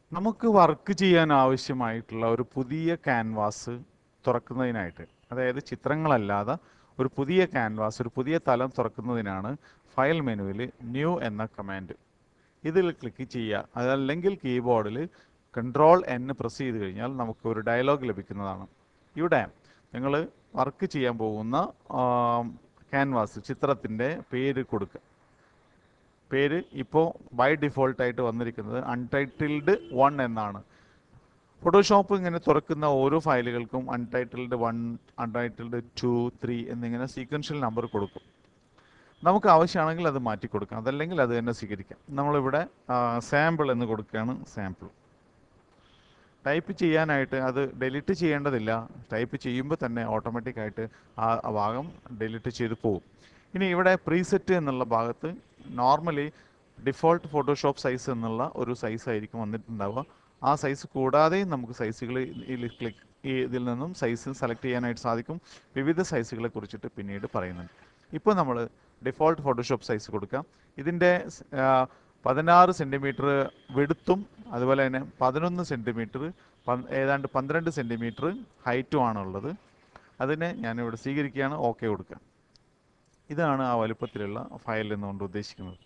നമുക്ക് വർക്ക് ചെയ്യാൻ ആവശ്യമായിട്ടുള്ള ഒരു പുതിയ ക്യാൻവാസ് തുറക്കുന്നതിനായിട്ട് അതായത് ചിത്രങ്ങളല്ലാതെ ഒരു പുതിയ ക്യാൻവാസ് ഒരു പുതിയ തലം തുറക്കുന്നതിനാണ് ഫയൽ മെനുവിൽ ന്യൂ എന്ന കമാൻഡ് ഇതിൽ ക്ലിക്ക് ചെയ്യുക അതല്ലെങ്കിൽ കീബോർഡിൽ കൺട്രോൾ എൻ പ്രസ് ചെയ്ത് കഴിഞ്ഞാൽ നമുക്ക് ഒരു ഡയലോഗ് ലഭിക്കുന്നതാണ് ഇവിടെ നിങ്ങൾ വർക്ക് ചെയ്യാൻ പോകുന്ന ക്യാൻവാസ് ചിത്രത്തിൻ്റെ പേര് കൊടുക്കുക പേര് ഇപ്പോൾ ബൈ ഡിഫോൾട്ട് ആയിട്ട് വന്നിരിക്കുന്നത് അൺടൈറ്റിൽഡ് വൺ എന്നാണ് ഫോട്ടോഷോപ്പ് ഇങ്ങനെ തുറക്കുന്ന ഓരോ ഫയലുകൾക്കും untitled one untitled two three എന്നിങ്ങനെ സീക്വൻഷ്യൽ നമ്പർ കൊടുക്കും നമുക്ക് ആവശ്യമാണെങ്കിൽ അത് മാറ്റി കൊടുക്കാം അതല്ലെങ്കിൽ അത് തന്നെ സ്വീകരിക്കാം നമ്മളിവിടെ സാമ്പിൾ എന്ന് കൊടുക്കുകയാണ് സാമ്പിൾ ടൈപ്പ് ചെയ്യാനായിട്ട് അത് ഡിലീറ്റ് ചെയ്യേണ്ടതില്ല ടൈപ്പ് ചെയ്യുമ്പോൾ തന്നെ ഓട്ടോമാറ്റിക് ആയിട്ട് ആ ആ ഭാഗം ഡിലീറ്റ് ചെയ്ത് പോകും ഇനി ഇവിടെ പ്രീസെറ്റ് എന്നുള്ള ഭാഗത്ത് നോർമലി ഡിഫോൾട്ട് ഫോട്ടോഷോപ്പ് സൈസ് എന്നുള്ള ഒരു സൈസ് ആയിരിക്കും വന്നിട്ടുണ്ടാവുക ആ സൈസ് കൂടാതെയും നമുക്ക് സൈസുകൾ ക്ലിക്ക് ഇതിൽ നിന്നും സൈസ് സെലക്ട് ചെയ്യാനായിട്ട് സാധിക്കും വിവിധ സൈസുകളെ കുറിച്ചിട്ട് പിന്നീട് പറയുന്നുണ്ട് ഇപ്പോൾ നമ്മൾ ഡിഫോൾട്ട് ഫോട്ടോഷോപ്പ് സൈസ് കൊടുക്കാം ഇതിൻ്റെ പതിനാറ് സെൻറ്റിമീറ്റർ വെടുത്തും അതുപോലെ തന്നെ പതിനൊന്ന് സെൻറ്റിമീറ്റർ ഏതാണ്ട് പന്ത്രണ്ട് സെൻറ്റിമീറ്റർ ഹൈറ്റും ആണുള്ളത് അതിനെ ഞാനിവിടെ സ്വീകരിക്കുകയാണ് ഓക്കെ കൊടുക്കുക ഇതാണ് ആ വലുപ്പത്തിലുള്ള ഫയൽ എന്നുകൊണ്ട് ഉദ്ദേശിക്കുന്നത്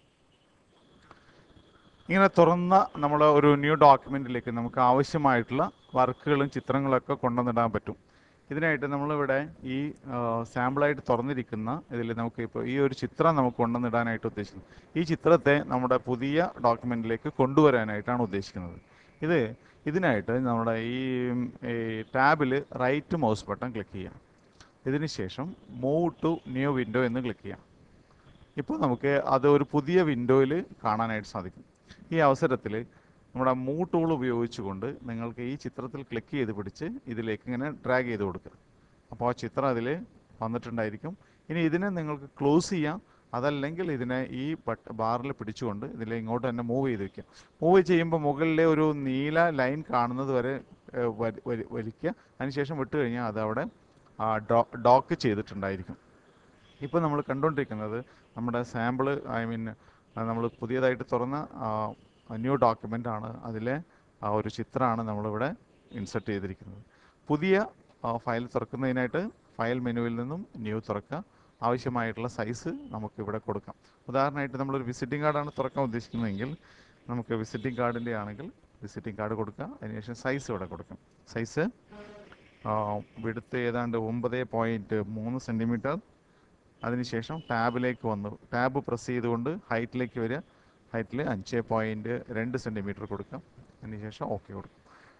ഇങ്ങനെ തുറന്ന നമ്മൾ ഒരു ന്യൂ ഡോക്യുമെൻറ്റിലേക്ക് നമുക്ക് ആവശ്യമായിട്ടുള്ള വർക്കുകളും ചിത്രങ്ങളൊക്കെ കൊണ്ടുവന്നിടാൻ പറ്റും ഇതിനായിട്ട് നമ്മളിവിടെ ഈ സാമ്പിളായിട്ട് തുറന്നിരിക്കുന്ന ഇതിൽ നമുക്ക് ഇപ്പോൾ ഈ ഒരു ചിത്രം നമുക്ക് കൊണ്ടുവന്നിടാനായിട്ട് ഉദ്ദേശിക്കുന്നത് ഈ ചിത്രത്തെ നമ്മുടെ പുതിയ ഡോക്യുമെൻറ്റിലേക്ക് കൊണ്ടുവരാനായിട്ടാണ് ഉദ്ദേശിക്കുന്നത് ഇത് ഇതിനായിട്ട് നമ്മുടെ ഈ ടാബിൽ റൈറ്റ് മൗസ് ബട്ടൺ ക്ലിക്ക് ചെയ്യാം ഇതിന് ശേഷം മൂവ് ടു ന്യൂ വിൻഡോ എന്ന് ക്ലിക്ക് ചെയ്യാം ഇപ്പോൾ നമുക്ക് അത് ഒരു പുതിയ വിൻഡോയിൽ കാണാനായിട്ട് സാധിക്കും ഈ അവസരത്തിൽ നമ്മുടെ മൂ ടൂൾ ഉപയോഗിച്ചുകൊണ്ട് നിങ്ങൾക്ക് ഈ ചിത്രത്തിൽ ക്ലിക്ക് ചെയ്ത് പിടിച്ച് ഇതിലേക്ക് ഇങ്ങനെ ഡ്രാഗ് ചെയ്ത് കൊടുക്കുക അപ്പോൾ ആ ചിത്രം അതിൽ വന്നിട്ടുണ്ടായിരിക്കും ഇനി ഇതിനെ നിങ്ങൾക്ക് ക്ലോസ് ചെയ്യാം അതല്ലെങ്കിൽ ഇതിനെ ഈ ബട്ട് ബാറിൽ പിടിച്ചുകൊണ്ട് ഇതിൽ ഇങ്ങോട്ട് തന്നെ മൂവ് ചെയ്ത് വെക്കുക മൂവ് ചെയ്യുമ്പോൾ മുകളിലെ ഒരു നീല ലൈൻ കാണുന്നത് വരെ ഏഹ്, വലി- വലി- വലിക്കുക അതിനുശേഷം വിട്ട് കഴിഞ്ഞാൽ അത് അവിടെ ഡോക്ക് ചെയ്തിട്ടുണ്ടായിരിക്കും ഇപ്പോൾ നമ്മൾ കണ്ടുകൊണ്ടിരിക്കുന്നത് നമ്മുടെ സാമ്പിൾ ഐ മീൻ നമ്മൾ പുതിയതായിട്ട് തുറന്ന ന്യൂ ഡോക്യുമെൻ്റ് ആണ് അതിലെ ആ ഒരു ചിത്രമാണ് നമ്മളിവിടെ ഇൻസെർട്ട് ചെയ്തിരിക്കുന്നത് പുതിയ ഫയൽ തുറക്കുന്നതിനായിട്ട് ഫയൽ മെനുവിൽ നിന്നും ന്യൂ തുറക്കുക ആവശ്യമായിട്ടുള്ള സൈസ് നമുക്ക് ഇവിടെ കൊടുക്കാം ഉദാഹരണമായിട്ട് നമ്മളൊരു വിസിറ്റിംഗ് കാർഡാണ് തുറക്കാൻ ഉദ്ദേശിക്കുന്നതെങ്കിൽ നമുക്ക് വിസിറ്റിംഗ് കാർഡിൻ്റെ ആണെങ്കിൽ വിസിറ്റിംഗ് കാർഡ് കൊടുക്കുക അതിനുശേഷം സൈസ് ഇവിടെ കൊടുക്കാം സൈസ് വിടുത്ത് ഏതാണ്ട് ഒമ്പത് പോയിൻറ്റ് മൂന്ന് സെൻറ്റിമീറ്റർ അതിനുശേഷം ടാബിലേക്ക് വന്നു ടാബ് പ്രസ് ചെയ്തുകൊണ്ട് ഹൈറ്റിലേക്ക് വരിക ഹൈറ്റിൽ അഞ്ച് പോയിൻറ്റ് രണ്ട് സെൻറ്റിമീറ്റർ കൊടുക്കാം അതിനുശേഷം ഓക്കെ കൊടുക്കും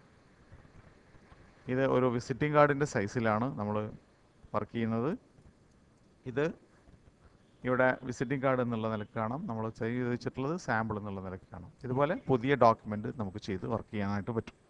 ഇത് ഒരു വിസിറ്റിംഗ് കാർഡിൻ്റെ സൈസിലാണ് നമ്മൾ വർക്ക് ചെയ്യുന്നത് ഇത് ഇവിടെ വിസിറ്റിംഗ് കാർഡ് എന്നുള്ള നിലക്ക് കാണാം നമ്മൾ ചെയ്ത് വെച്ചിട്ടുള്ളത് സാമ്പിൾ എന്നുള്ള നിലക്ക് കാണാം ഇതുപോലെ പുതിയ ഡോക്യുമെൻ്റ് നമുക്ക് ചെയ്ത് വർക്ക് ചെയ്യാനായിട്ട് പറ്റും